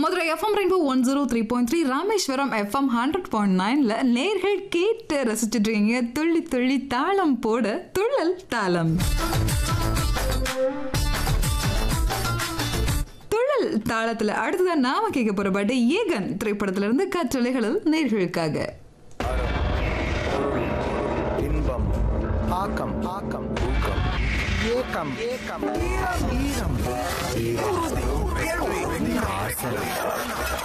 Madurai FM rainbow one zero three point three Rameswaram FM hundred point நைன்ல நேர்கள் கேட்டு ரசிச்சுட்டு இருக்கீங்க துள்ளி துள்ளி தாளம் போட துள்ளல் தாளம் துள்ளல் தாளத்துல அடுத்ததான் நாம கேட்க போற பாட்டு ஏகன் திரைப்படத்துல இருந்து கற்றலைகளில் நேர்களுக்காக இன்பம் ஆக்கம் ஆக்கம் ஊக்கம் ஏக்கம் ஏக்கம் ஈரம் ஈரம் உறுதி, வேள்வி, ஆசை